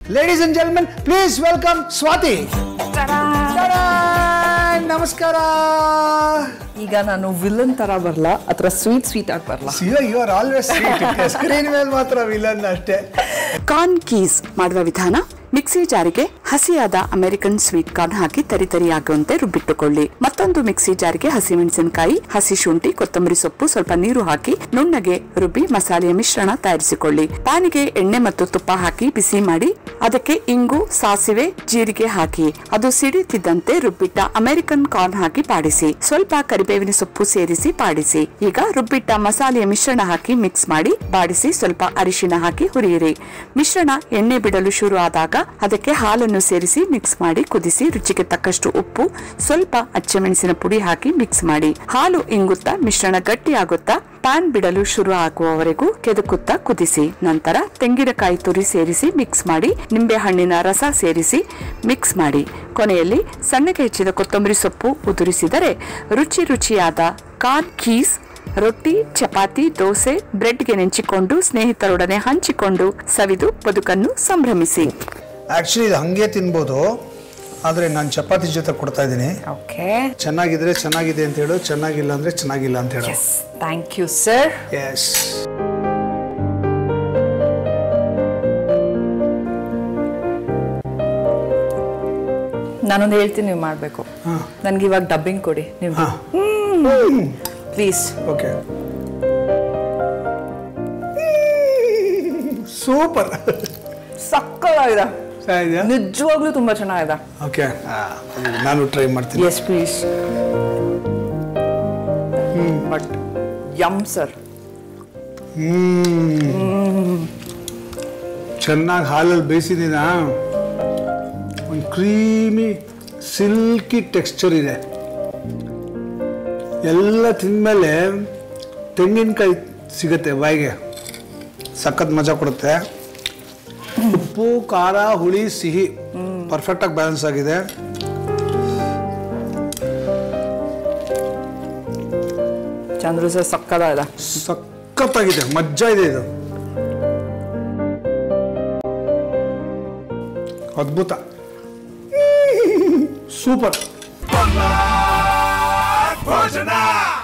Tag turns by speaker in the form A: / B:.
A: Ladies and gentlemen please welcome Swathi Ta-da! ನಮಸ್ಕಾರ
B: ಈಗ ನಾನು ವಿಲನ್ ತರ ಬರಲ್ಲ ಅಥವಾ ಸ್ವೀಟ್ ಸ್ವೀಟ್ ಆಗಿ ಬರಲ್ಲ
A: ಸಿಯೋ ಯು ಆರ್ ಆಲ್ವೇಸ್ ಸ್ಕ್ರೀನ್ ಮೇಲೆ ಮಾತ್ರ ವಿಲನ್ ಅಷ್ಟೇ
C: ಕಾರ್ನ್ ಕೀಸ್ ಮಾಡುವ ವಿಧಾನ ಮಿಕ್ಸಿ ಜಾರಿಗೆ ಹಸಿಯಾದ ಅಮೆರಿಕನ್ ಸ್ವೀಟ್ ಕಾರ್ನ್ ಹಾಕಿ ತರಿತರಿಯಾಗುವಂತೆ ರುಬ್ಬಿಟ್ಟುಕೊಳ್ಳಿ ಮತ್ತೊಂದು ಮಿಕ್ಸಿ ಜಾರಿಗೆ ಹಸಿಮೆಣಸಿನಕಾಯಿ ಹಸಿ ಶುಂಠಿ ಕೊತ್ತಂಬರಿ ಸೊಪ್ಪು ಸ್ವಲ್ಪ ನೀರು ಹಾಕಿ ನುಣ್ಣಗೆ ರುಬ್ಬಿ ಮಸಾಲೆಯ ಮಿಶ್ರಣ ತಯಾರಿಸಿಕೊಳ್ಳಿ ಪ್ಯಾನಿಗೆ ಎಣ್ಣೆ ಮತ್ತು ತುಪ್ಪ ಹಾಕಿ ಬಿಸಿ ಮಾಡಿ ಅದಕ್ಕೆ ಇಂಗು ಸಾಸಿವೆ ಜೀರಿಗೆ ಹಾಕಿ ಅದು ಸಿಡಿತಿದ್ದಂತೆ ರುಬ್ಬಿಟ್ಟ ಅಮೆರಿಕನ್ ಕಾರ್ನ್ ಹಾಕಿ ಪಾಡಿಸಿ ಸ್ವಲ್ಪ ಕರಿಬೇವಿನ ಸೊಪ್ಪು ಸೇರಿಸಿ ಪಾಡಿಸಿ ಈಗ ರುಬ್ಬಿಟ್ಟ ಮಸಾಲೆಯ ಮಿಶ್ರಣ ಹಾಕಿ ಮಿಕ್ಸ್ ಮಾಡಿ ಬಾಡಿಸಿ ಸ್ವಲ್ಪ ಅರಿಶಿನ ಹಾಕಿ ಹುರಿಯಿರಿ ಮಿಶ್ರಣ ಎಣ್ಣೆ ಬಿಡಲು ಶುರು ಆದಾಗ ಅದಕ್ಕೆ ಹಾಲನ್ನು ಸೇರಿಸಿ ಮಿಕ್ಸ್ ಮಾಡಿ ಕುದಿಸಿ ರುಚಿಗೆ ತಕ್ಕಷ್ಟು ಉಪ್ಪು ಸ್ವಲ್ಪ ಅಚ್ಚಮೆಣಸಿನ ಪುಡಿ ಹಾಕಿ ಮಿಕ್ಸ್ ಮಾಡಿ ಹಾಲು ಇಂಗುತ್ತಾ ಮಿಶ್ರಣ ಗಟ್ಟಿಯಾಗುತ್ತಾ ಪ್ಯಾನ್ ಬಿಡಲು ಶುರು ಆಗುವವರೆಗೂ ಕೆದಕುತ್ತಾ ಕುದಿಸಿ ನಂತರ ತೆಂಗಿನಕಾಯಿ ತುರಿ ಸೇರಿಸಿ ಮಿಕ್ಸ್ ಮಾಡಿ ನಿಂಬೆ ಹಣ್ಣಿನ ರಸ ಸೇರಿಸಿ ಮಿಕ್ಸ್ ಮಾಡಿ ಕೊನೆಯಲ್ಲಿ ಸಣ್ಣಗೆ ಹೆಚ್ಚಿದ ಕೊತ್ತಂಬರಿ ಸೊಪ್ಪು ಉದುರಿಸಿದರೆ ರುಚಿ ರುಚಿಯಾದ ಕಾರ್ನ್ ಕೀಸ್ ರೊಟ್ಟಿ ಚಪಾತಿ ದೋಸೆ ಬ್ರೆಡ್ಗೆ ನೆಂಚಿಕೊಂಡು ಸ್ನೇಹಿತರೊಡನೆ ಹಂಚಿಕೊಂಡು ಸವಿದು ಬದುಕನ್ನು ಸಂಭ್ರಮಿಸಿ
A: ಆಕ್ಚುಲಿ ಇದು ಹಂಗೆ ತಿನ್ಬೋದು ಆದರೆ ನಾನು ಚಪಾತಿ ಜೊತೆ ಕೊಡ್ತಾ ಇದ್ದೀನಿ
B: ಓಕೆ
A: ಚೆನ್ನಾಗಿದ್ರೆ ಚೆನ್ನಾಗಿದೆ ಅಂತ ಹೇಳು ಚೆನ್ನಾಗಿಲ್ಲ ಅಂದ್ರೆ ಚೆನ್ನಾಗಿಲ್ಲ ಅಂತ ಹೇಳು
B: yes thank you sir
A: yes
B: ನಾನೊಂದು ಹೇಳ್ತೀನಿ ನೀವು ಮಾಡಬೇಕು ನನ್ಗೆ ಇವಾಗ ಡಬ್ಬಿಂಗ್ ಕೊಡಿ ನೀವು
A: ಹಾ
B: ಪ್ಲೀಸ್
A: ಓಕೆ ಸೂಪರ್
B: ಸಕ್ಕತ್ತಾಗಿದೆ
A: ಚೆನ್ನಾಗಿದೆಯಾ
B: ನಿಜವಾಗ್ಲೂ ತುಂಬಾ ಚೆನ್ನಾಗಿದೆ
A: ಓಕೆ ನಾನು ಟ್ರೈ ಮಾಡ್ತೀನಿ
B: ಎಸ್ ಪ್ಲೀಸ್ ಬಟ್ ಯಮ್ ಸರ್
A: ಚೆನ್ನಾಗಿ ಹಾಲಲ್ಲಿ ಬೇಯಿಸಿದ್ದೀನ ಒಂದು ಕ್ರೀಮಿ ಸಿಲ್ಕಿ ಟೆಕ್ಸ್ಚರ್ ಇದೆ ಎಲ್ಲ ತಿಂದಮೇಲೆ ತೆಂಗಿನಕಾಯಿ ಸಿಗುತ್ತೆ ಬಾಯಿಗೆ ಸಖತ್ ಮಜಾ ಕೊಡುತ್ತೆ ಉಪ್ಪು ಖಾರ ಹುಳಿ ಸಿಹಿ ಪರ್ಫೆಕ್ಟಾಗಿ ಬ್ಯಾಲೆನ್ಸ್ ಆಗಿದೆ
B: ಚಂದ್ರು ಸರ್ ಸಕ್ಕತ್ತಾಗಿದೆ
A: ಸಖತ್ತಾಗಿದೆ ಮಜ್ಜಾ ಇದೆ ಇದು ಅದ್ಭುತ ಸೂಪರ್
D: ಭೋಜನ